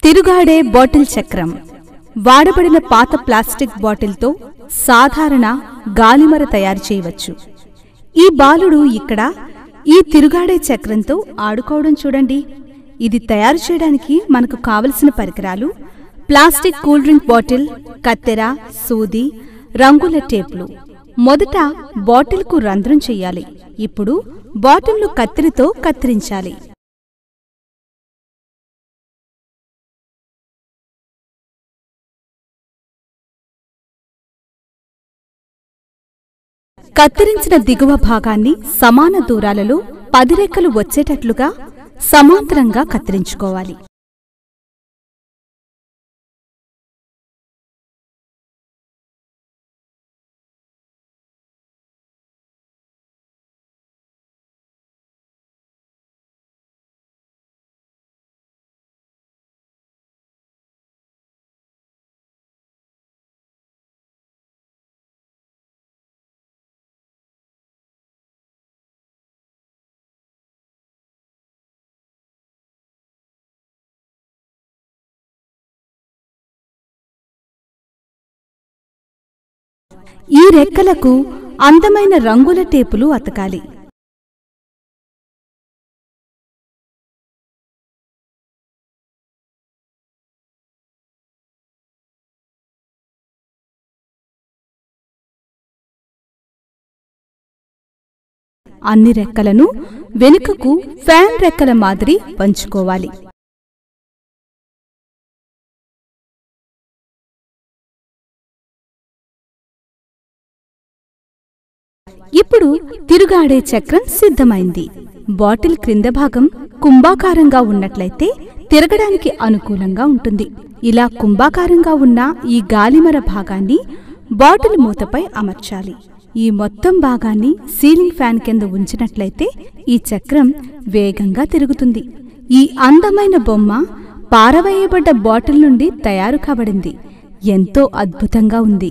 తిరుగాడే bottle చక్రం వాడబడిన పాత plastic బాటిల్తో సాధారణ గాలిమర తయారు చేయవచ్చు ఈ బాలుడు ఇక్కడ ఈ తిరుగాడే చక్రంతో ఆడుకోవడం చూడండి ఇది తయారు చేయడానికి మనకు కావలసిన పరికరాలు ప్లాస్టిక్ కూల్ డ్రింక్ బాటిల్ కత్తెర సూది రంగుల టేపులు మొదట బాటిల్కు రంధ్రం చెయ్యాలి ఇప్పుడు బాటిల్ను కత్తిరితో కత్తిరించాలి కత్తిరించిన దిగువ భాగాన్ని సమాన దూరాలలో పది రెక్కలు వచ్చేటట్లుగా సమాంతరంగా కత్తిరించుకోవాలి ఈ రెక్కలకు అందమైన రంగుల టేపులు అతకాలి అన్ని రెక్కలను వెనుకకు ఫ్యాన్ రెక్కల మాదిరి పంచుకోవాలి ఇప్పుడు తిరుగాడే చక్రం సిద్ధమైంది బాటిల్ క్రింద భాగం కుంభాకారంగా ఉన్నట్లయితే తిరగడానికి అనుకూలంగా ఉంటుంది ఇలా కుంభాకారంగా ఉన్న ఈ గాలిమర భాగాన్ని బాటిల్ మూతపై అమర్చాలి ఈ మొత్తం భాగాన్ని సీలింగ్ ఫ్యాన్ కింద ఉంచినట్లయితే ఈ చక్రం వేగంగా తిరుగుతుంది ఈ అందమైన బొమ్మ పారవేయబడ్డ బాటిల్ నుండి తయారు కాబడింది ఎంతో అద్భుతంగా ఉంది